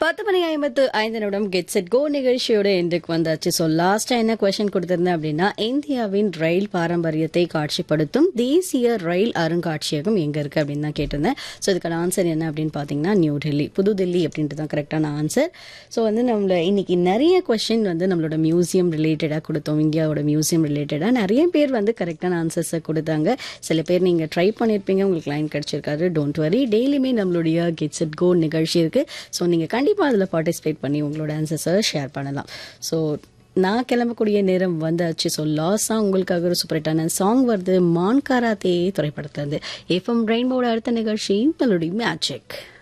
பத்து மணி ஐம்பத்து ஐந்து நிமிடம் கெட் செட் கோ நிகழ்ச்சியோட இன்றைக்கு வந்தாச்சு ஸோ லாஸ்டா என்ன கொஸ்டின் கொடுத்திருந்தேன் அப்படின்னா இந்தியாவின் ரயில் பாரம்பரியத்தை காட்சிப்படுத்தும் தேசிய ரயில் அருங்காட்சியகம் எங்க இருக்கு அப்படின்னு தான் கேட்டிருந்தேன் ஸோ இதுக்கான ஆன்சர் என்ன அப்படின்னு பார்த்தீங்கன்னா நியூ டெல்லி புது டெல்லி அப்படின்ட்டு தான் கரெக்டான ஆன்சர் ஸோ வந்து நம்மள இன்னைக்கு நிறைய கொஸ்டின் வந்து நம்மளோட மியூசியம் ரிலேட்டடாக கொடுத்தோம் இந்தியாவோட மியூசியம் ரிலேட்டடாக நிறைய பேர் வந்து கரெக்டான ஆன்சர்ஸை கொடுத்தாங்க சில பேர் நீங்கள் ட்ரை பண்ணியிருப்பீங்க உங்களுக்கு லைன் கிடச்சிருக்காரு டோன்ட் வரி டெய்லியுமே நம்மளுடைய கெட் செட் கோ நிகழ்ச்சி இருக்கு ஸோ நீங்கள் கண்டிப்பாக அதில் பார்ட்டிசிபேட் பண்ணி உங்களோட ஆன்சர்ஸை ஷேர் பண்ணலாம் ஸோ நான் கிளம்பக்கூடிய நேரம் வந்தாச்சு ஸோ லாஸாக உங்களுக்காக ஒரு சூப்பரேட்டான சாங் வருது மான் காராத்தே திரைப்படத்துலேருந்து எஃப்எம் ரெயின்போட அடுத்த நிகழ்ச்சி மெலோடி மேஜிக்